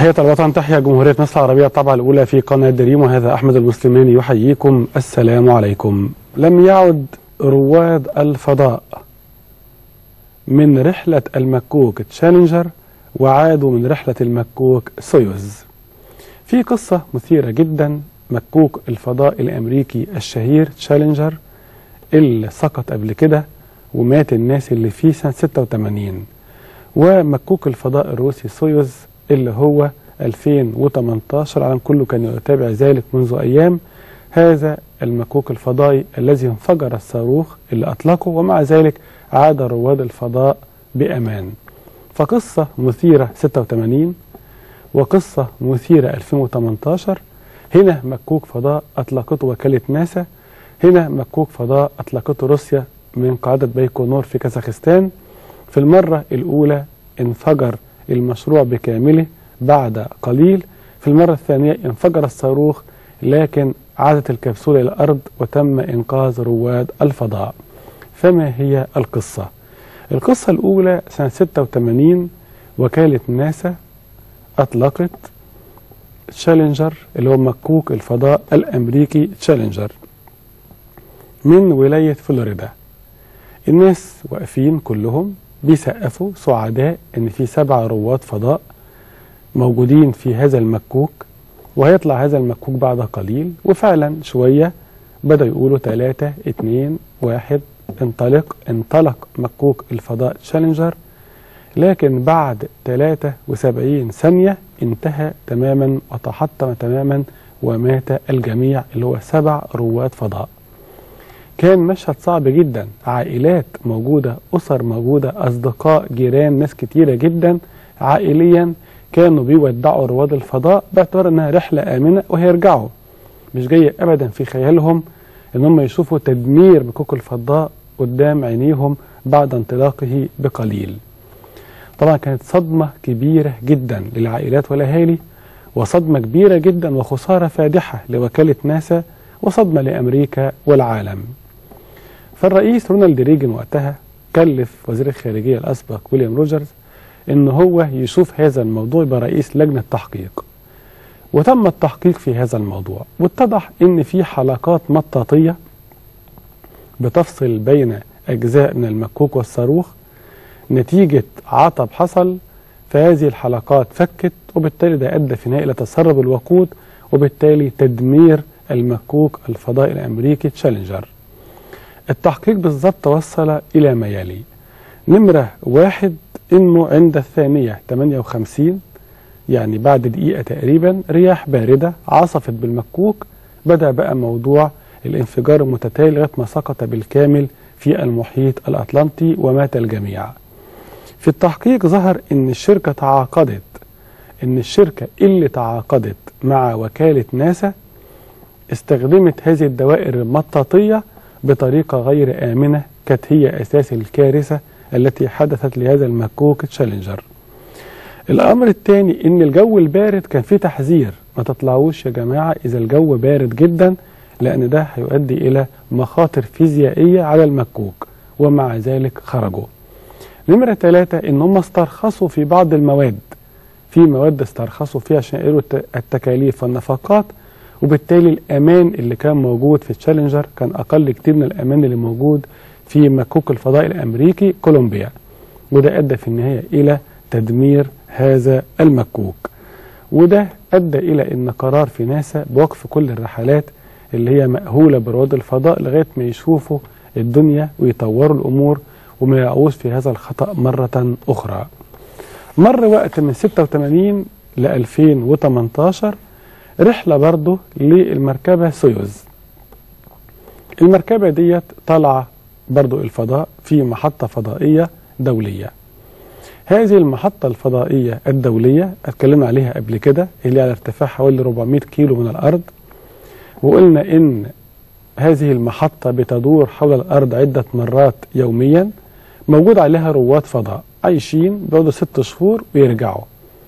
تحية الوطن تحيا جمهورية مصر العربية الطبعة الأولى في قناة دريم وهذا أحمد المسلماني يحييكم السلام عليكم لم يعد رواد الفضاء من رحلة المكوك تشالنجر وعادوا من رحلة المكوك سويوز في قصة مثيرة جدا مكوك الفضاء الأمريكي الشهير تشالنجر اللي سقط قبل كده ومات الناس اللي فيه سنة 86 ومكوك الفضاء الروسي سويوز اللي هو 2018 العالم كله كان يتابع ذلك منذ أيام هذا المكوك الفضائي الذي انفجر الصاروخ اللي أطلقه ومع ذلك عاد رواد الفضاء بأمان فقصة مثيرة 86 وقصة مثيرة 2018 هنا مكوك فضاء أطلقته وكالة ناسا هنا مكوك فضاء أطلقته روسيا من قاعدة بايكونور في كازاخستان في المرة الأولى انفجر المشروع بكامله بعد قليل في المرة الثانية انفجر الصاروخ لكن عادت الكبسولة إلى الأرض وتم إنقاذ رواد الفضاء فما هي القصة؟ القصة الأولى سنة 86 وكالة ناسا أطلقت تشالنجر اللي هو مكوك الفضاء الأمريكي تشالنجر من ولاية فلوريدا الناس واقفين كلهم بيسقفوا سعداء ان في سبع رواد فضاء موجودين في هذا المكوك وهيطلع هذا المكوك بعد قليل وفعلا شوية بدأوا يقولوا ثلاثة اتنين واحد انطلق انطلق مكوك الفضاء تشالنجر لكن بعد 73 ثانية انتهى تماما وتحطم تماما ومات الجميع اللي هو سبع رواد فضاء كان مشهد صعب جدا عائلات موجودة أسر موجودة أصدقاء جيران ناس كتيرة جدا عائليا كانوا بيودعوا رواد الفضاء باعتبار انها رحلة آمنة وهيرجعوا مش جاية أبدا في خيالهم ان هم يشوفوا تدمير مكوك الفضاء قدام عينيهم بعد انطلاقه بقليل طبعا كانت صدمة كبيرة جدا للعائلات والأهالي وصدمة كبيرة جدا وخسارة فادحة لوكالة ناسا وصدمة لأمريكا والعالم فالرئيس رونالد ريجن وقتها كلف وزير الخارجية الأسبق ويليام روجرز إن هو يشوف هذا الموضوع يبقى رئيس لجنة تحقيق وتم التحقيق في هذا الموضوع واتضح إن في حلقات مطاطية بتفصل بين أجزاء من المكوك والصاروخ نتيجة عطب حصل فهذه الحلقات فكت وبالتالي ده أدى في النهاية إلى تسرب الوقود وبالتالي تدمير المكوك الفضائي الأمريكي تشالنجر التحقيق بالضبط وصل إلى ما يلي نمرة واحد إنه عند الثانية 58 يعني بعد دقيقة تقريبا رياح باردة عصفت بالمكوك بدأ بقى موضوع الانفجار المتتالي لغاية ما سقط بالكامل في المحيط الأطلنطي ومات الجميع في التحقيق ظهر إن الشركة تعاقدت إن الشركة اللي تعاقدت مع وكالة ناسا استخدمت هذه الدوائر المطاطية بطريقة غير آمنة كانت هي أساس الكارثة التي حدثت لهذا المكوك تشالنجر الأمر الثاني إن الجو البارد كان فيه تحذير ما تطلعوش يا جماعة إذا الجو بارد جدا لأن ده هيؤدي إلى مخاطر فيزيائية على المكوك ومع ذلك خرجوا نمرة ثلاثة إن هم استرخصوا في بعض المواد في مواد استرخصوا فيها عشان يقلوا التكاليف والنفقات وبالتالي الأمان اللي كان موجود في تشالنجر كان أقل كتير من الأمان اللي موجود في مكوك الفضاء الأمريكي كولومبيا وده أدى في النهاية إلى تدمير هذا المكوك وده أدى إلى أن قرار في ناسا بوقف كل الرحلات اللي هي مأهولة برواد الفضاء لغاية ما يشوفوا الدنيا ويطوروا الأمور وما يقعوش في هذا الخطأ مرة أخرى مر وقت من 86 ل 2018 رحلة برضه للمركبة سويوز المركبة ديت طالعة برضه الفضاء في محطة فضائية دولية هذه المحطة الفضائية الدولية اتكلمنا عليها قبل كده اللي على ارتفاع حوالي 400 كيلو من الأرض وقلنا إن هذه المحطة بتدور حول الأرض عدة مرات يوميا موجود عليها رواد فضاء عايشين بيقعدوا ست شهور ويرجعوا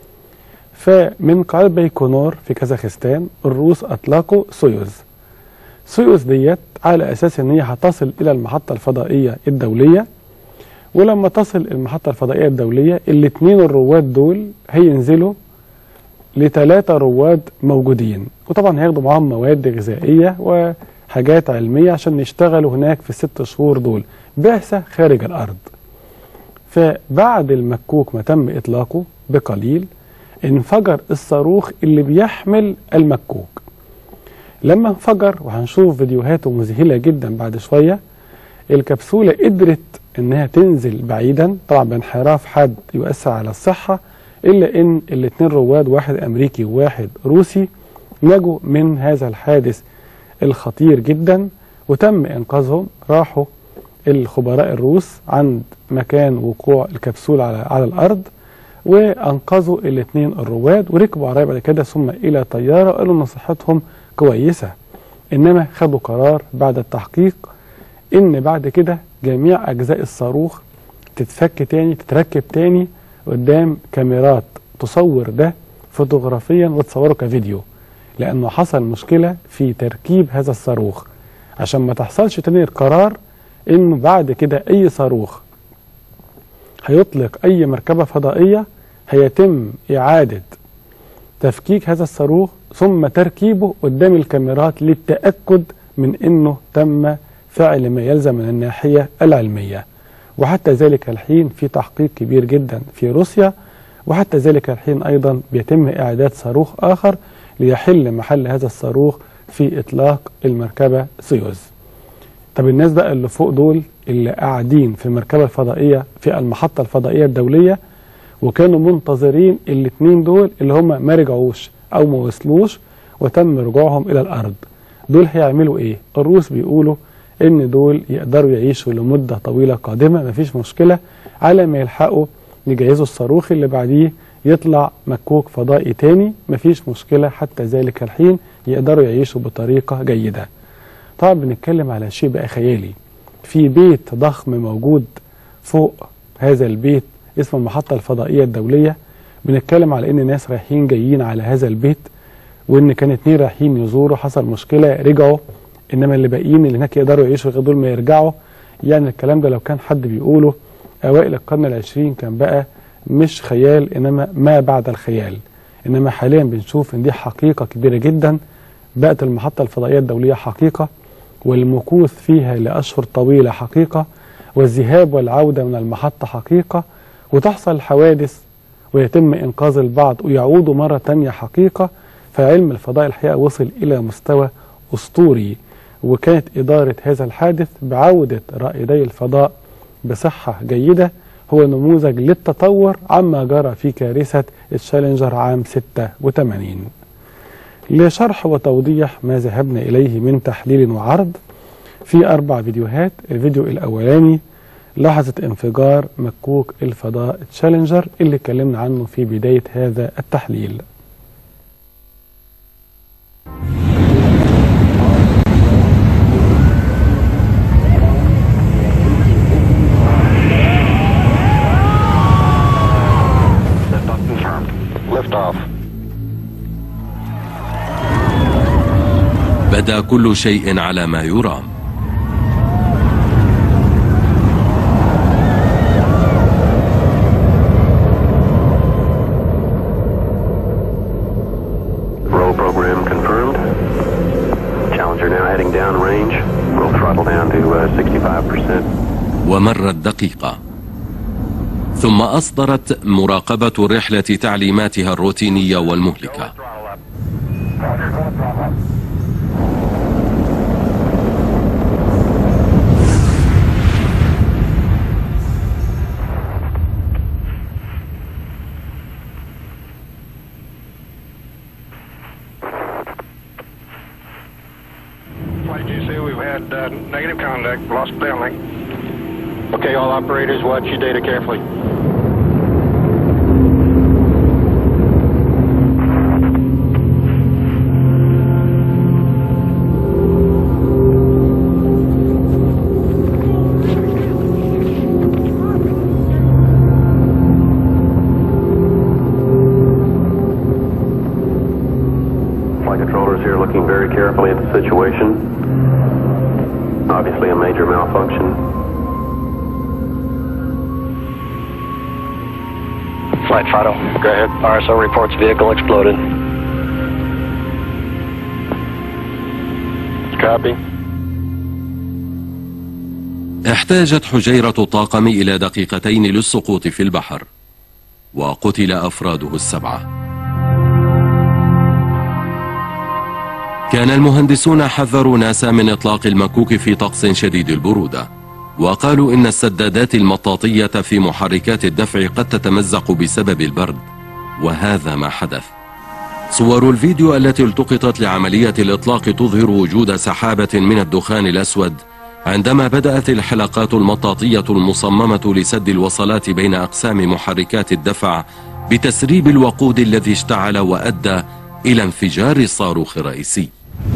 فمن قاعدة بايكونور في كازاخستان الروس أطلقوا سويوز سويوز ديت على أساس إن هي هتصل إلى المحطة الفضائية الدولية ولما تصل المحطة الفضائية الدولية الاثنين الرواد دول هينزلوا لثلاثة رواد موجودين وطبعا هياخدوا معاهم مواد غذائية وحاجات علمية عشان يشتغلوا هناك في الست شهور دول بعثة خارج الأرض فبعد المكوك ما تم إطلاقه بقليل انفجر الصاروخ اللي بيحمل المكوك لما انفجر وهنشوف فيديوهاته مذهلة جدا بعد شوية الكبسولة قدرت انها تنزل بعيدا طبعا بانحراف حاد يؤثر على الصحة الا ان الاثنين رواد واحد امريكي وواحد روسي نجوا من هذا الحادث الخطير جدا وتم انقاذهم راحوا الخبراء الروس عند مكان وقوع الكبسولة على على الارض وانقذوا الاثنين الرواد وركبوا عربية بعد كده ثم الى طيارة وقالوا ان صحتهم كويسة انما خدوا قرار بعد التحقيق ان بعد كده جميع اجزاء الصاروخ تتفك تاني تتركب تاني قدام كاميرات تصور ده فوتوغرافيا وتصوره كفيديو لانه حصل مشكلة في تركيب هذا الصاروخ عشان ما تحصلش تاني القرار انه بعد كده اي صاروخ هيطلق اي مركبة فضائية هيتم اعادة تفكيك هذا الصاروخ ثم تركيبه قدام الكاميرات للتأكد من انه تم فعل ما يلزم من الناحية العلمية وحتى ذلك الحين في تحقيق كبير جدا في روسيا وحتى ذلك الحين أيضا بيتم إعادات صاروخ آخر ليحل محل هذا الصاروخ في إطلاق المركبة سيوز طب الناس بقى اللي فوق دول اللي قاعدين في المركبة الفضائية في المحطة الفضائية الدولية وكانوا منتظرين الاثنين دول اللي هم ما رجعوش أو ما وصلوش وتم رجوعهم إلى الأرض دول هيعملوا إيه؟ الروس بيقولوا ان دول يقدروا يعيشوا لمدة طويلة قادمة مفيش مشكلة على ما يلحقوا يجهزوا الصاروخ اللي بعديه يطلع مكوك فضائي تاني مفيش مشكلة حتى ذلك الحين يقدروا يعيشوا بطريقة جيدة طبعا بنتكلم على شيء بقى خيالي في بيت ضخم موجود فوق هذا البيت اسمه المحطة الفضائية الدولية بنتكلم على ان ناس رايحين جايين على هذا البيت وان كان اتنين رايحين يزوروا حصل مشكلة رجعوا انما اللي باقيين اللي هناك يقدروا يعيشوا غير دول ما يرجعوا يعني الكلام ده لو كان حد بيقوله اوائل القرن العشرين كان بقى مش خيال انما ما بعد الخيال انما حاليا بنشوف ان دي حقيقة كبيرة جدا بقت المحطة الفضائية الدولية حقيقة والمكوث فيها لأشهر طويلة حقيقة والذهاب والعودة من المحطة حقيقة وتحصل حوادث ويتم إنقاذ البعض ويعودوا مرة تانية حقيقة فعلم الفضاء الحقيقة وصل إلى مستوى أسطوري وكانت إدارة هذا الحادث بعودة رائدي الفضاء بصحة جيدة هو نموذج للتطور عما جرى في كارثة التشالنجر عام 86 لشرح وتوضيح ما ذهبنا إليه من تحليل وعرض في أربع فيديوهات الفيديو الأولاني لحظة انفجار مكوك الفضاء تشالنجر اللي اتكلمنا عنه في بداية هذا التحليل بدا كل شيء على ما يرام Roll program confirmed. Challenger now heading down range. We'll throttle down to uh, 65%. ومرت دقيقة ثم أصدرت مراقبة الرحلة تعليماتها الروتينية والمهلكة Flight GC, we've had uh, negative contact, lost downlink. Okay, all operators, watch your data carefully. Flight controllers here looking very carefully at the situation. Obviously a major malfunction. Flight Fido. Go ahead. RSO reports vehicle exploded. Copy. احتاجت حجيرة الطاقم إلى دقيقتين للسقوط في البحر وقتل أفراده السبعة كان المهندسون حذروا ناسا من إطلاق المكوك في طقس شديد البرودة وقالوا إن السدادات المطاطية في محركات الدفع قد تتمزق بسبب البرد وهذا ما حدث صور الفيديو التي التقطت لعملية الإطلاق تظهر وجود سحابة من الدخان الأسود عندما بدأت الحلقات المطاطية المصممة لسد الوصلات بين أقسام محركات الدفع بتسريب الوقود الذي اشتعل وأدى إلى انفجار الصاروخ الرئيسي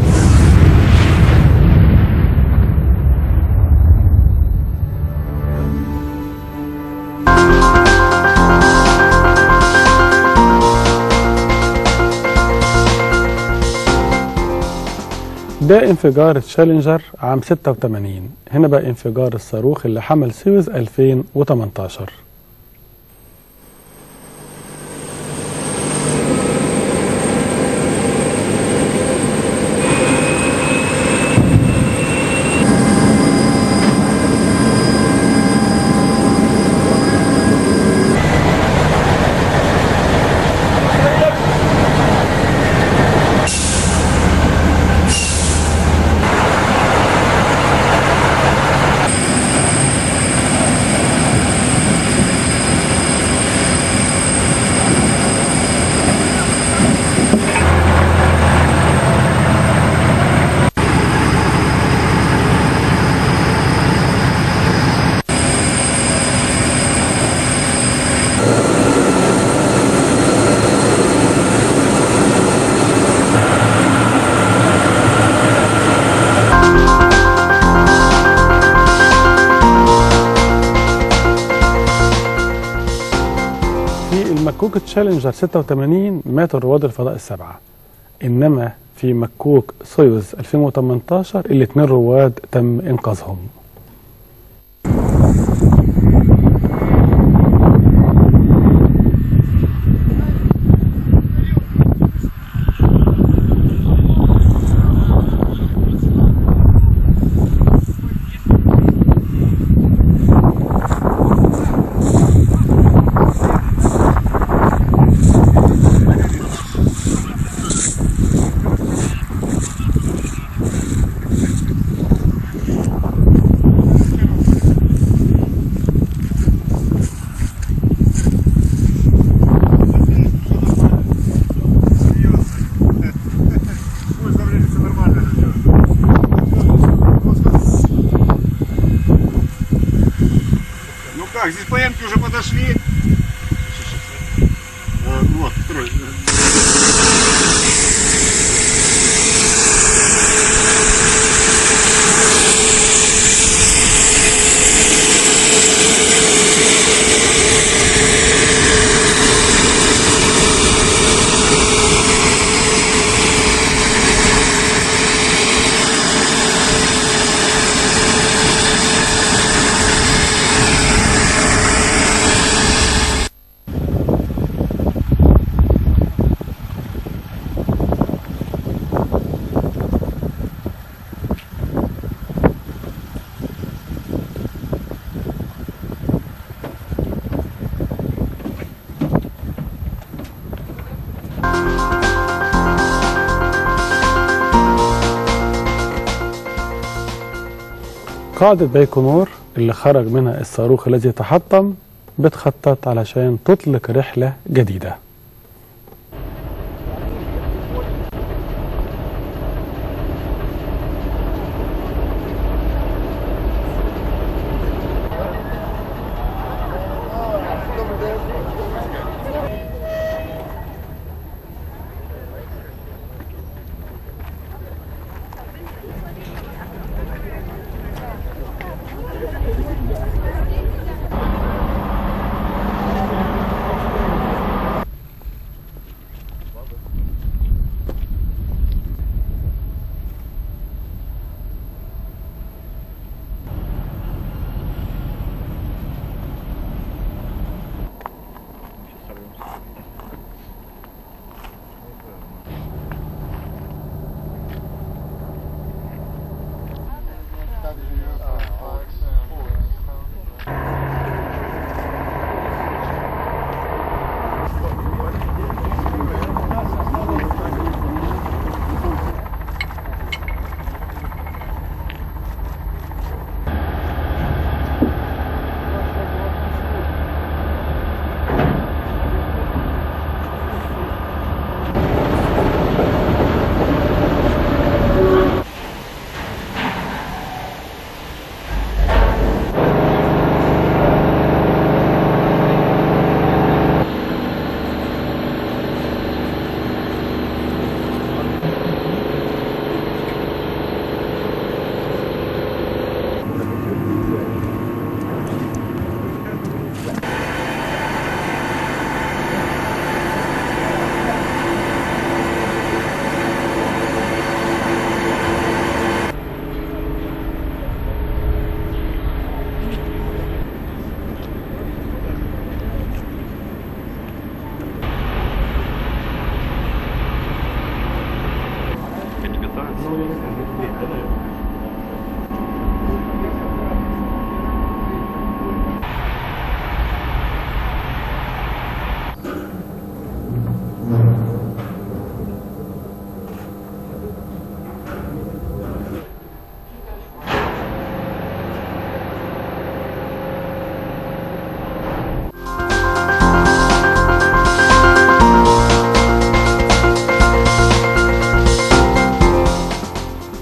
ده انفجار تشالنجر عام 86 هنا بقى انفجار الصاروخ اللي حمل سويس 2018 في المكوك تشالنجر 86 مات رواد الفضاء السبعة إنما في مكوك سويوز 2018 الاثنين رواد تم إنقاذهم Ну как, здесь ПМки уже подошли. Э, Вот, второй. قاعدة بيكونور اللي خرج منها الصاروخ الذي تحطم بتخطط علشان تطلق رحلة جديدة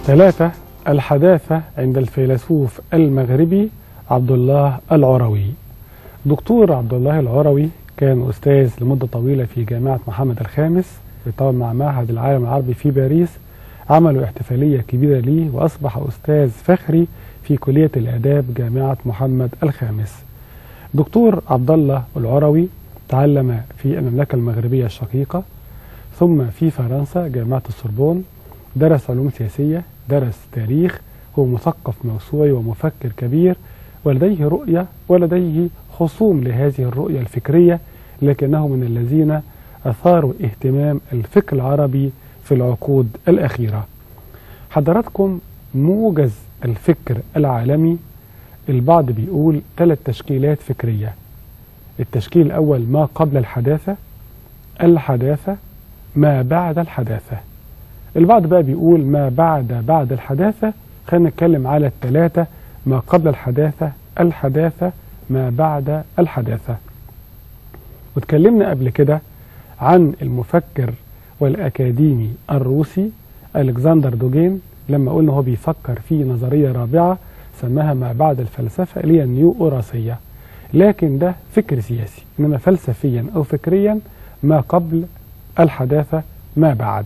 ثلاثة الحداثة عند الفيلسوف المغربي عبد الله العروي دكتور عبد الله العروي كان أستاذ لمدة طويلة في جامعة محمد الخامس طبعا مع معهد العالم العربي في باريس عملوا احتفالية كبيرة ليه وأصبح أستاذ فخري في كلية الآداب جامعة محمد الخامس دكتور عبد الله العروي تعلم في المملكة المغربية الشقيقة ثم في فرنسا جامعة السوربون درس علوم سياسية درس تاريخ هو مثقف موسوعي ومفكر كبير ولديه رؤية ولديه خصوم لهذه الرؤية الفكرية لكنه من الذين أثاروا اهتمام الفكر العربي في العقود الأخيرة حضراتكم موجز الفكر العالمي البعض بيقول ثلاث تشكيلات فكرية التشكيل الأول ما قبل الحداثة الحداثة ما بعد الحداثة البعض بقى بيقول ما بعد بعد الحداثة خلينا نتكلم على الثلاثة ما قبل الحداثة الحداثة ما بعد الحداثة واتكلمنا قبل كده عن المفكر والأكاديمي الروسي ألكسندر دوجين لما قلنا هو بيفكر في نظرية رابعة سماها ما بعد الفلسفة اللي هي النيو أوراسية لكن ده فكر سياسي إنما فلسفيا أو فكريا ما قبل الحداثة ما بعد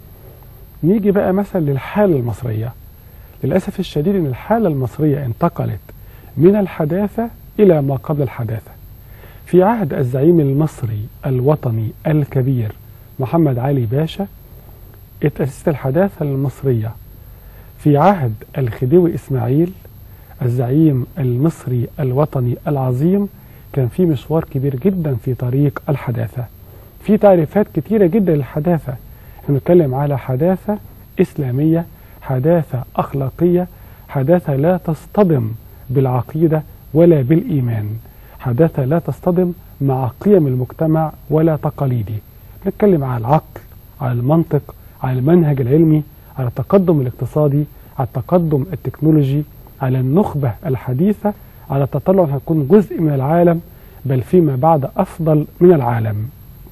نيجي بقى مثلا للحالة المصرية للأسف الشديد أن الحالة المصرية انتقلت من الحداثة إلى ما قبل الحداثة في عهد الزعيم المصري الوطني الكبير محمد علي باشا اتأسست الحداثة المصرية في عهد الخديوي إسماعيل الزعيم المصري الوطني العظيم كان في مشوار كبير جدا في طريق الحداثة في تعريفات كتيرة جدا للحداثة بنتكلم على حداثة إسلامية حداثة أخلاقية حداثة لا تصطدم بالعقيدة ولا بالإيمان حداثة لا تصطدم مع قيم المجتمع ولا تقاليده نتكلم على العقل على المنطق على المنهج العلمي على التقدم الاقتصادي على التقدم التكنولوجي على النخبة الحديثة على التطلع أن هنكون جزء من العالم بل فيما بعد أفضل من العالم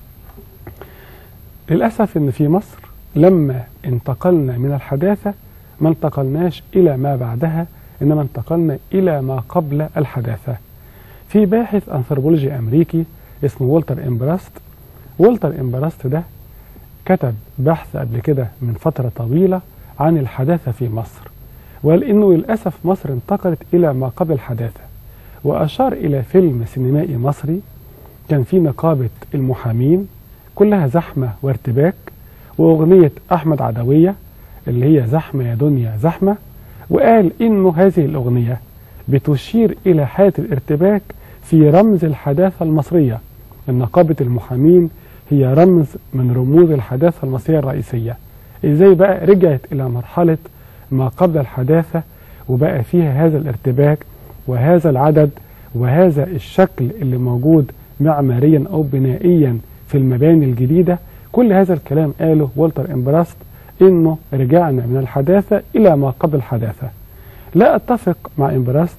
للأسف أن في مصر لما انتقلنا من الحداثة ما انتقلناش إلى ما بعدها إنما انتقلنا إلى ما قبل الحداثة في باحث أنثروبولوجي أمريكي اسمه والتر إمبراست والتر إمبراست ده كتب بحث قبل كده من فترة طويلة عن الحداثة في مصر وقال إنه للأسف مصر انتقلت إلى ما قبل الحداثة وأشار إلى فيلم سينمائي مصري كان فيه نقابة المحامين كلها زحمة وارتباك وأغنية أحمد عدوية اللي هي زحمة يا دنيا زحمة وقال إنه هذه الأغنية بتشير إلى حالة الارتباك في رمز الحداثة المصرية النقابة المحامين هي رمز من رموز الحداثة المصرية الرئيسية إزاي بقى رجعت إلى مرحلة ما قبل الحداثة وبقى فيها هذا الارتباك وهذا العدد وهذا الشكل اللي موجود معماريا أو بنائيا في المباني الجديدة كل هذا الكلام قاله والتر إمبراست إنه رجعنا من الحداثة إلى ما قبل الحداثة لا أتفق مع إمبراست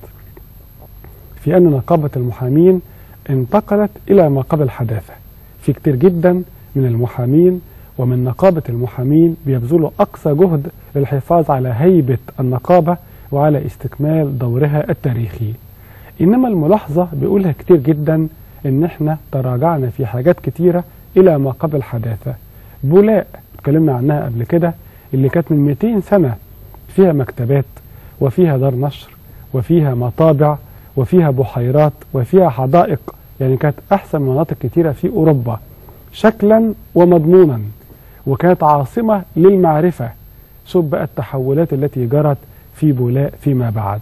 في أن نقابة المحامين انتقلت إلى ما قبل الحداثة في كتير جدا من المحامين ومن نقابة المحامين بيبذلوا أقصى جهد للحفاظ على هيبة النقابة وعلى استكمال دورها التاريخي إنما الملاحظة بيقولها كتير جدا إن إحنا تراجعنا في حاجات كتيرة إلى ما قبل الحداثة بولاء اتكلمنا عنها قبل كده اللي كانت من 200 سنة فيها مكتبات وفيها دار نشر وفيها مطابع وفيها بحيرات وفيها حدائق يعني كانت أحسن مناطق كتيرة في أوروبا شكلا ومضمونا وكانت عاصمة للمعرفة شوف بقى التحولات التي جرت في بولاء فيما بعد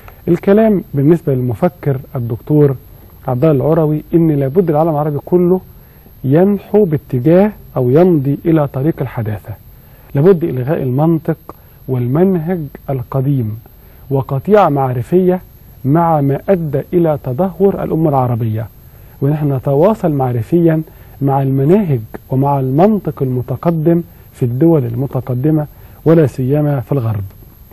الكلام بالنسبة للمفكر الدكتور عبد الله العروي ان لابد العالم العربي كله ينحو باتجاه او يمضي الى طريق الحداثة لابد الغاء المنطق والمنهج القديم وقطيعة معرفية مع ما ادى الى تدهور الامة العربية ونحن نتواصل معرفيا مع المناهج ومع المنطق المتقدم في الدول المتقدمة ولا سيما في الغرب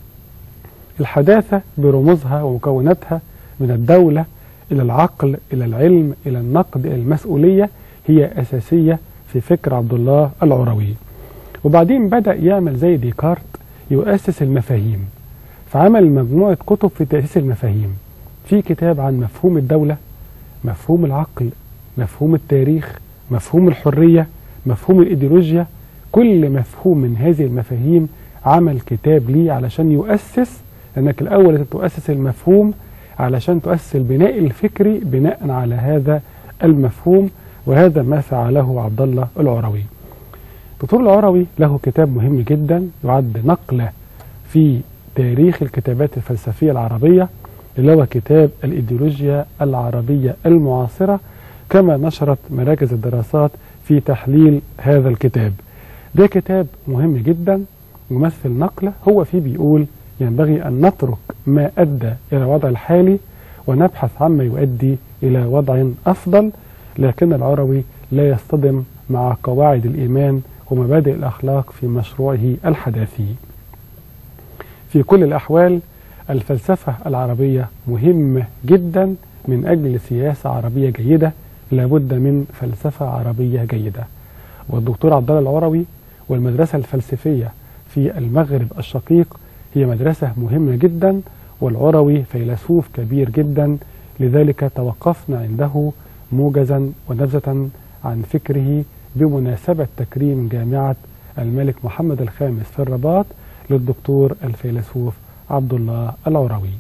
الحداثة برموزها ومكوناتها من الدولة إلى العقل إلى العلم إلى النقد إلى المسؤولية هي أساسية في فكر عبد الله العروي وبعدين بدأ يعمل زي ديكارت يؤسس المفاهيم فعمل مجموعة كتب في تأسيس المفاهيم في كتاب عن مفهوم الدولة مفهوم العقل مفهوم التاريخ مفهوم الحرية مفهوم الإيديولوجيا كل مفهوم من هذه المفاهيم عمل كتاب ليه علشان يؤسس لأنك الأول لازم تؤسس المفهوم علشان تؤسس البناء الفكري بناء على هذا المفهوم وهذا ما فعله عبد الله العروي دكتور العروي له كتاب مهم جدا يعد نقلة في تاريخ الكتابات الفلسفية العربية اللي هو كتاب الإيديولوجيا العربية المعاصرة كما نشرت مراكز الدراسات في تحليل هذا الكتاب ده كتاب مهم جدا يمثل نقلة هو فيه بيقول ينبغي أن نترك ما أدى إلى الوضع الحالي ونبحث عما يؤدي إلى وضع أفضل لكن العروي لا يصطدم مع قواعد الإيمان ومبادئ الأخلاق في مشروعه الحداثي في كل الأحوال الفلسفة العربية مهمة جدا من أجل سياسة عربية جيدة لابد من فلسفة عربية جيدة والدكتور عبد الله العروي والمدرسة الفلسفية في المغرب الشقيق هي مدرسة مهمة جدا والعروي فيلسوف كبير جدا لذلك توقفنا عنده موجزا ونبذة عن فكره بمناسبة تكريم جامعة الملك محمد الخامس في الرباط للدكتور الفيلسوف عبد الله العروي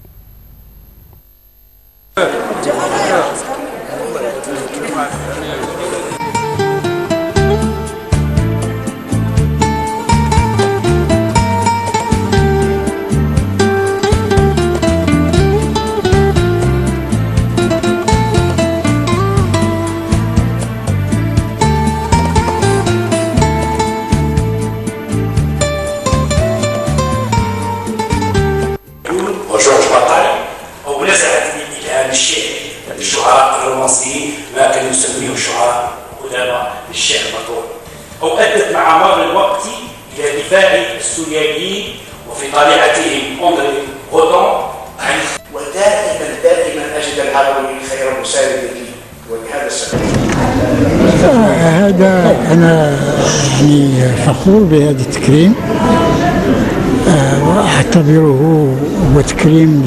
وجورج بطل هو نزعت الالهام الشعري الشعراء الرومانسيين ما كانوا يسميهم الشعراء قدامى للشعر المطروح او ادت مع مر الوقت الى دفاع السورياليين وفي طليعتهم اندري غودون عن ودائما دائما اجد العربي خير مساند لي ولهذا السبب هذا أنا يعني فخور بهذا التكريم آه، وأعتبره هو تكريم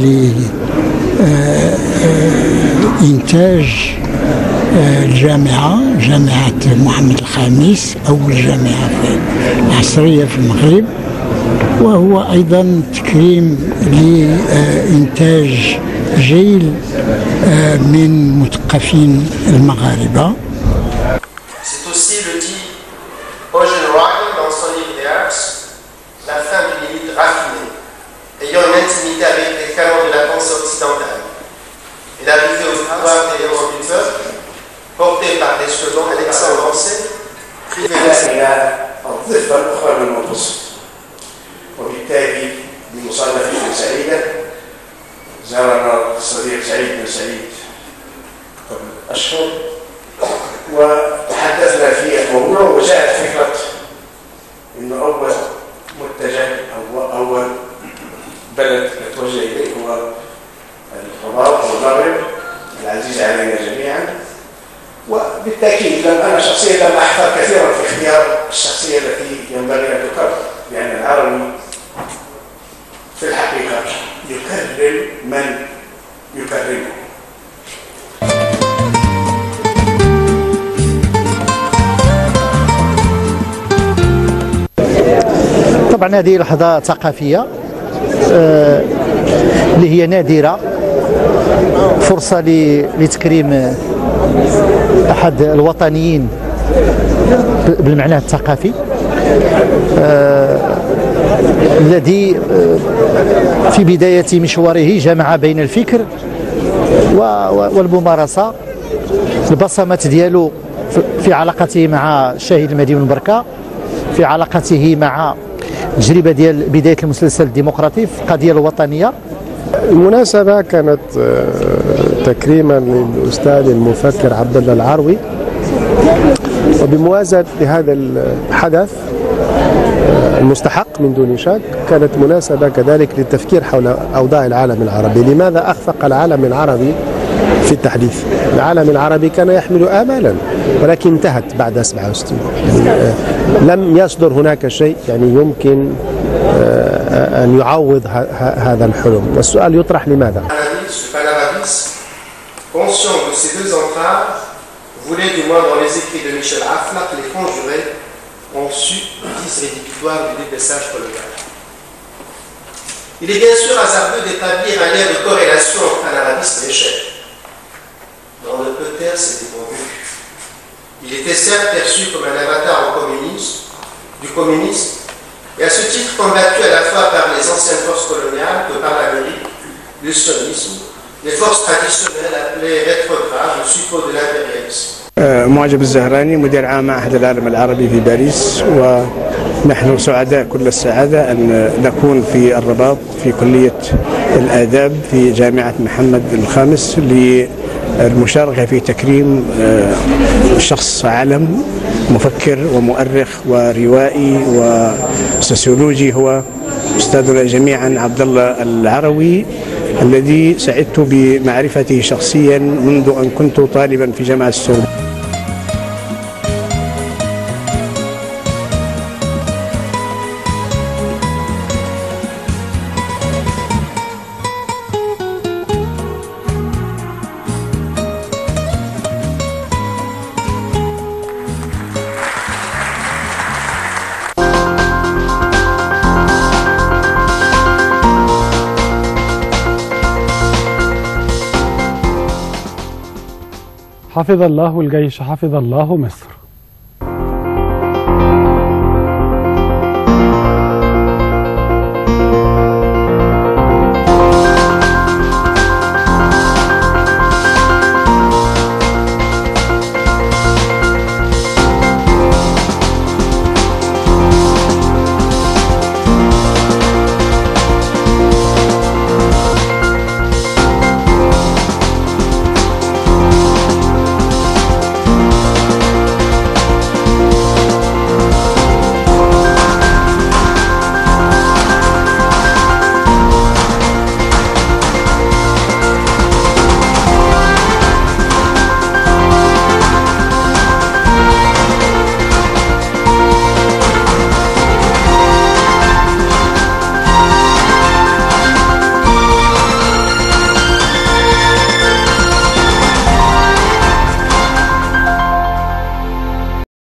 لإنتاج الجامعة جامعة محمد الخامس أول جامعة في عصرية في المغرب وهو أيضا تكريم لإنتاج جيل آه، من مثقفين المغاربة C'est aussi le dit Eugene Ryle dans son livre des Arts, la fin d'une élite raffinée, ayant une intimité avec les canons de la pensée occidentale. Et l'arrivée au pouvoir des héros du peuple, porté par les slogans Alexandre Ancet, إلى إلى الضفة الأخرى من المنتصف وبالتالي بمصادفة سعيدة زارنا الصديق سعيد بن سعيد قبل أشهر وتحدثنا في الموضوع وجاءت فكرة إنه أول متجه أو أول بلد نتوجه إليه هو الرباط أو المغرب العزيز علينا جميعا وبالتأكيد لم أنا شخصيا لم أحتار كثيرا في اختيار الشخصية التي ينبغي أن تكرر لأن العربي في الحقيقة يكرم من يكرمه طبعا هذه لحظة ثقافية آه، اللي هي نادرة فرصة ل- لتكريم أحد الوطنيين ب- بالمعنى الثقافي آه، الذي آه، في بداية مشواره جمع بين الفكر و- و- والممارسة البصمات ديالو في- في علاقته مع الشاهد المهدي بن بركة في علاقته مع التجربة ديال بداية المسلسل الديمقراطي في القضية الوطنية المناسبة كانت آه، تكريما للأستاذ المفكر عبد الله العروي وبموازاة لهذا الحدث آه، المستحق من دون شك كانت مناسبة كذلك للتفكير حول أوضاع العالم العربي لماذا أخفق العالم العربي في التحديث العالم العربي كان يحمل آمالا ولكن انتهت بعد 67 يعني آه، لم يصدر هناك شيء يعني يمكن آه، أن يعوض ه- ه- هذا الحلم والسؤال يطرح لماذا؟ Panaravis, ce Panaravis, conscient de ces deux entraves, voulait, du moins dans les écrits de Michel Aflaq, les conjurer ont su, disent rédhibitoire du dépaissage colonial. Il est bien sûr hasardeux d'établir un lien de corrélation entre panarabisme et échec. Mais on ne peut taire ces déconvenus. Il était certes perçu comme un avatar au communisme, du communisme, et à ce titre combattu à la fois par les anciennes forces coloniales que par l'Amérique, le sionisme, les forces traditionnelles appelées rétrogrades, le suppôt de l'impérialisme. آه، معجب الزهراني مدير عام معهد العالم العربي في باريس ونحن سعداء كل السعادة أن نكون في الرباط في كلية الآداب في جامعة محمد الخامس للمشاركة في تكريم آه، شخص علم مفكر ومؤرخ وروائي وسوسيولوجي هو أستاذنا جميعا عبد الله العروي الذي سعدت بمعرفته شخصيا منذ أن كنت طالبا في جامعة السعودية حفظ الله الجيش حفظ الله مصر